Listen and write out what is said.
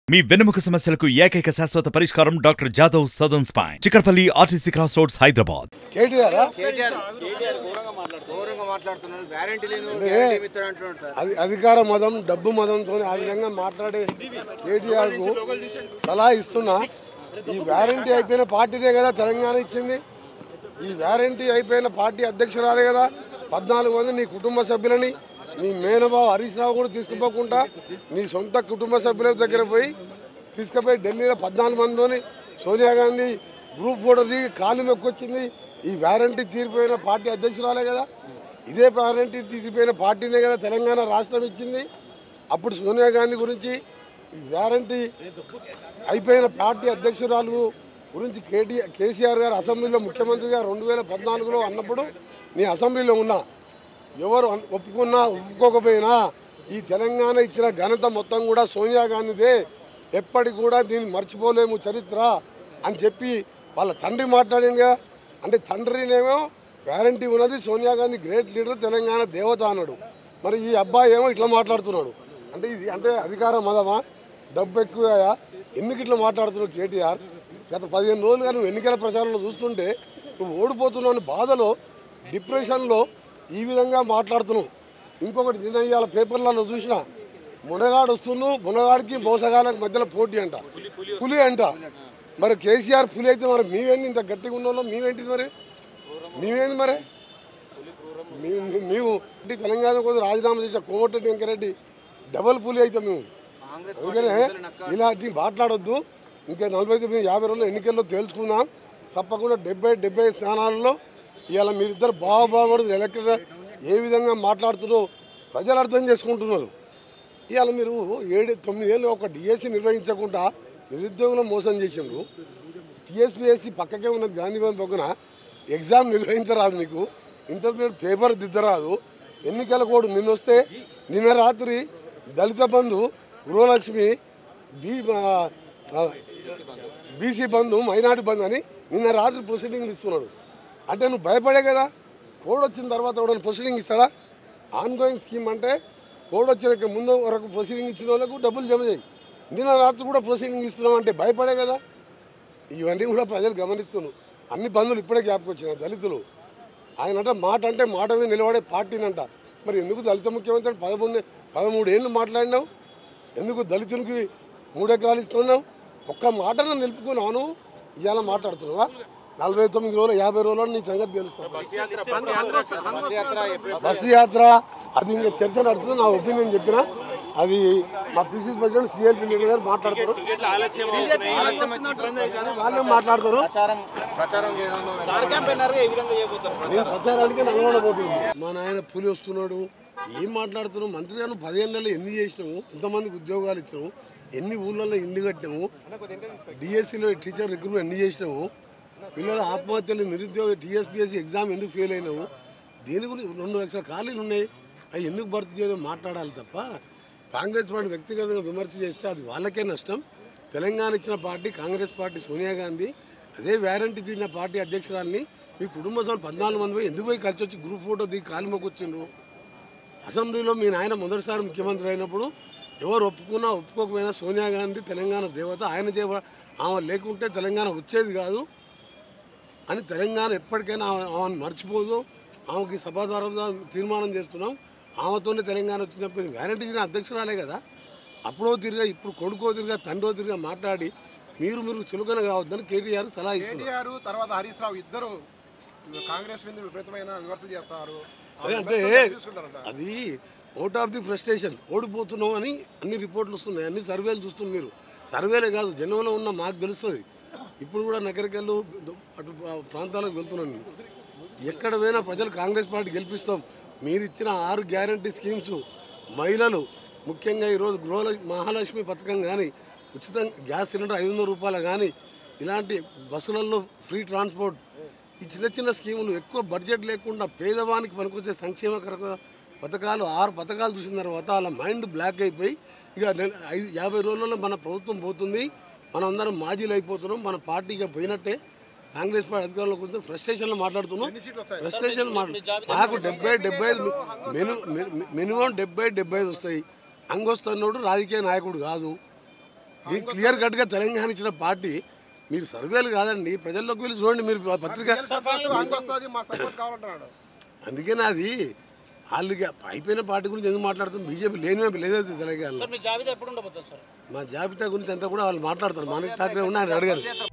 మీ వెన్నెముక సమస్యలకు ఏకైక శాశ్వత పరిష్కారం doctor Jadhav Sadan spine Chikarpalli RTC cross roads Hyderabad KTR KTR ఘోరంగా మాట్లాడుతున్నాడు గ్యారెంటీ లేదు అంటే గ్యారెంటీ ఇస్తాడు అంటున్నాడు సార్ అది అధికార మదం డబ్బు మదంతో ఆ విధంగా మాట్లాడే కేటీఆర్ కు సలహా ఇస్తున్నా ఈ వ్యారంటీ అయిపోయిన పార్టీదే కదా తెలంగాణ ఇచ్చింది ఈ వ్యారంటీ అయిపోయిన పార్టీ అధ్యక్షురాలే కదా పద్నాలుగు మంది నీ కుటుంబ సభ్యులని నీ మేనబాబు హరీష్ రావు కూడా తీసుకుపోకుండా నీ సొంత కుటుంబ సభ్యుల దగ్గర పోయి తీసుకుపోయి ఢిల్లీలో పద్నాలుగు మందితోని సోనియా గాంధీ గ్రూప్ ఫోటో దిగి కాలు మొక్కొచ్చింది ఈ వ్యారంటీ తీరిపోయిన పార్టీ అధ్యక్షురాలే కదా ఇదే వ్యారంటీ తీరిపోయిన పార్టీనే కదా తెలంగాణ రాష్ట్రం ఇచ్చింది అప్పుడు సోనియా గాంధీ గురించి ఈ వ్యారంటీ అయిపోయిన పార్టీ అధ్యక్షురాలు గురించి కేటీ కేసీఆర్ గారు అసెంబ్లీలో ముఖ్యమంత్రిగా రెండు వేల పద్నాలుగులో అన్నప్పుడు నీ అసెంబ్లీలో ఉన్నా ఎవరు అన్- ఒప్పుకున్నా ఒప్పుకోకపోయినా ఈ తెలంగాణ ఇచ్చిన ఘనత మొత్తం కూడా సోనియా గాంధీదే ఎప్పటికి కూడా దీన్ని మర్చిపోలేము చరిత్ర అని చెప్పి వాళ్ళ తండ్రి మాట్లాడిందిగా అంటే తండ్రినేమో గ్యారంటీ ఉన్నది సోనియా గాంధీ గ్రేట్ లీడర్ తెలంగాణ దేవత అన్నాడు మరి ఈ అబ్బాయి ఏమో ఇట్లా మాట్లాడుతున్నాడు అంటే ఇది అంటే అధికార మదమా డబ్బు ఎక్కువయా ఎందుకు ఇట్లా మాట్లాడుతున్నావు కేటీఆర్ గత పదిహేను రోజులుగా నువ్వు ఎన్నికల ప్రచారంలో చూస్తుంటే నువ్వు ఓడిపోతున్నావు అనే బాధలో డిప్రెషన్లో ఈ విధంగా మాట్లాడుతున్నావు ఇంకొకటి నిన్న ఇవాళ పేపర్లలో చూసిన మునగాడు వస్తున్నావు మునగాడికి మోసగాళ్ళకి మధ్యలో పోటీ అంట పులి అంట మరి కేసీఆర్ పులి అయితే మరి మేమేంది ఇంత గట్టిగా ఉన్న మేమేంటిది మరి మేమేంది మరి మేము మేము అంటే తెలంగాణ కోసం రాజీనామా చేసిన కోమటిరెడ్డి వెంకరెడ్డి డబల్ పులి అయితే మేము కాంగ్రెస్ అందుకనే ఇలాంటి మాట్లాడొద్దు ఇంకా నలభై తొమ్మిది యాభై రోజులు ఎన్నికల్లో తేల్చుకుందాం తప్పకుండా డెబ్బై డెబ్బై స్థానాల్లో ఇవాళ మీరిద్దరు బావబావడు ఎలక్ట్ర ఏ విధంగా మాట్లాడుతున్నారో ప్రజలు అర్థం చేసుకుంటున్నారు ఇవాళ మీరు ఏడు తొమ్మిదేళ్ళు ఒక డిఎస్సి నిర్వహించకుండా నిరుద్యోగులను మోసం చేసిండ్రు టీఎస్పీఎస్సీ పక్కకే ఉన్నది గాంధీ భవన్ పక్కన ఎగ్జామ్ నిర్వహించరాదు నీకు ఇంటర్మీడియట్ పేపర్ దిద్దరాదు ఎన్నికల కోడ్ నిన్న వస్తే నిన్న రాత్రి Dalit Bandhu Gruhalakshmi B BC Bandhu minority Bandhu అని నిన్న రాత్రి ప్రొసీడింగ్లు ఇస్తున్నాడు అంటే నువ్వు భయపడే కదా కోడ్ వచ్చిన తర్వాత కూడా ప్రొసీడింగ్ ఇస్తాడా ఆన్ గోయింగ్ స్కీమ్ అంటే కోడ్ వచ్చిన ముందు వరకు ప్రొసీడింగ్ ఇచ్చిన వాళ్ళకు డబ్బులు జమ చేయి నిన్న రాత్రి కూడా ప్రొసీడింగ్ ఇస్తున్నాం అంటే భయపడే కదా ఇవన్నీ కూడా ప్రజలు గమనిస్తున్నారు అన్ని బంధువులు ఇప్పుడే జ్ఞాపకం వచ్చినాయి దళితులు ఆయన అంటే మాట అంటే మాట మీద నిలబడే పార్టీనంట మరి ఎందుకు దళిత ముఖ్యమంత్రి అని పదమూడు పదమూడు ఏళ్ళు మాట్లాడినావు ఎందుకు దళితులకి మూడు ఎకరాలు ఇస్తున్నావు ఒక్క మాటను నిలుపుకున్నాను ఇవాళ మాట్లాడుతున్నావా నలభై తొమ్మిది రోజులు యాభై రోజులు నీ సంగతి తెలుస్తుంది బస్ యాత్ర బస్ యాత్ర ఎప్పుడు బస్సు యాత్ర అది ఇంకా చర్చ నడుస్తుంది నా ఒపీనియన్ చెప్పిన అది మా పిసిసి ప్రెసిడెంట్ సిఎల్పి లీడర్ గారు మాట్లాడతారు వాళ్ళే మాట్లాడతారు ప్రచారం ప్రచారం చేయడంలో నేను ప్రచారానికి నల్గొండ పోతుంది మా నాయన పులి వస్తున్నాడు ఏం మాట్లాడుతున్నావు మంత్రి గారు పదిహేనులలో ఎన్ని చేసినాము ఎంతమందికి ఉద్యోగాలు ఇచ్చినాము ఎన్ని ఊళ్ళల్లో ఇల్లు కట్టినాము డిఎస్సిలో టీచర్ రిక్రూట్ ఎన్ని చేసినాము పిల్లల ఆత్మహత్యలు నిరుద్యోగ టీఎస్పీఎస్సీ ఎగ్జామ్ ఎందుకు ఫెయిల్ అయినావు దేని గురించి రెండు లక్షల ఖాళీలు ఉన్నాయి అవి ఎందుకు భర్తీ చేయదో మాట్లాడాలి తప్ప కాంగ్రెస్ పార్టీ వ్యక్తిగతంగా విమర్శ చేస్తే అది వాళ్ళకే నష్టం తెలంగాణ ఇచ్చిన పార్టీ కాంగ్రెస్ పార్టీ సోనియా గాంధీ అదే వ్యారంటీ తిన్న పార్టీ అధ్యక్షురాలని మీ కుటుంబ సభ్యులు పద్నాలుగు మంది పోయి ఎందుకు పోయి కలిసి వచ్చి గ్రూప్ ఫోటో దిగి కాలు మొక్కొచ్చిండ్రు అసెంబ్లీలో మీ నాయన మొదటిసారి ముఖ్యమంత్రి అయినప్పుడు ఎవరు ఒప్పుకున్నా ఒప్పుకోకపోయినా సోనియా గాంధీ తెలంగాణ దేవత ఆయన దేవ ఆమె లేకుంటే తెలంగాణ వచ్చేది కాదు అని తెలంగాణ ఎప్పటికైనా ఆమె ఆమెను మర్చిపోదు ఆమెకి సభాధారంగా తీర్మానం చేస్తున్నాం ఆమెతోనే తెలంగాణ వచ్చినప్పుడు గ్యారంటీ తిరిగిన అధ్యక్షురాలే కదా అప్పుడో తిరిగా ఇప్పుడు కొడుకో తిరిగా తండ్రో తిరిగా మాట్లాడి మీరు మీరు చులకన కావద్దని కేటీఆర్ సలహా ఇస్తున్నారు కేటీఆర్ తర్వాత హరీష్ రావు ఇద్దరు కాంగ్రెస్ మీద విపరీతమైన విమర్శలు చేస్తారు అదే అంటే తీసుకుంటారంట అది అవుట్ ఆఫ్ ది ఫ్రస్ట్రేషన్ ఓడిపోతున్నాం అని అన్ని రిపోర్ట్లు వస్తున్నాయి అన్ని సర్వేలు చూస్తున్నారు మీరు సర్వేలే కాదు జనంలో ఉన్న మాకు తెలుస్తుంది ఇప్పుడు కూడా నగరికల్లు అటు ప్రా- ప్రాంతాలకు వెళ్తున్నాను నేను. ఎక్కడ పోయినా ప్రజలు కాంగ్రెస్ పార్టీ గెలిపిస్తాం మీరు ఇచ్చిన ఆరు గ్యారంటీ స్కీమ్స్ మహిళలు ముఖ్యంగా ఈరోజు గృహ మహాలక్ష్మి పథకం కానీ ఉచితంగా గ్యాస్ సిలిండర్ ఐదు వందల రూపాయలు కానీ ఇలాంటి బస్సులలో ఫ్రీ ట్రాన్స్పోర్ట్ ఈ చిన్న చిన్న స్కీములు ఎక్కువ బడ్జెట్ లేకుండా పేదవానికి పనికొచ్చే సంక్షేమ కర- పథకాలు ఆరు పథకాలు చూసిన తర్వాత వాళ్ళ మైండ్ బ్లాక్ అయిపోయి ఇక నెల- ఐదు యాభై రోజుల్లో మన ప్రభుత్వం పోతుంది మనం అందరం మాజీలు అయిపోతున్నాం మన పార్టీగా పోయినట్టే కాంగ్రెస్ పార్టీ అధికారంలోకి వస్తే ఫ్రస్ట్రేషన్లో మాట్లాడుతున్నాం ఫ్రస్ట్రేషన్ మాట్లాడు నాకు డెబ్బై డెబ్బై ఐదు మినిమం మినిమం డెబ్బై డెబ్బై ఐదు వస్తాయి అంగొస్తున్నోడు రాజకీయ నాయకుడు కాదు ఇది క్లియర్ కట్గా తెలంగాణ ఇచ్చిన పార్టీ మీరు సర్వేలు కాదండి ప్రజల్లోకి వెళ్ళి చూడండి మీరు పత్రిక హంగ్ వస్తుంది మా సపోర్ట్ కావాలంటున్నాడు అందుకనే అది వాళ్ళకి అయిపోయిన పార్టీ గురించి ఎందుకు మాట్లాడుతుంది బీజేపీ లేని లేదైతే తెలంగాణలో మీ జాబితా ఎప్పుడు ఉండబోతుంది సార్ మా జాబితా గురించి అంతా కూడా వాళ్ళు మాట్లాడతారు మాణిక్ ఠాకరే ఉన్న ఆయన అడగాలి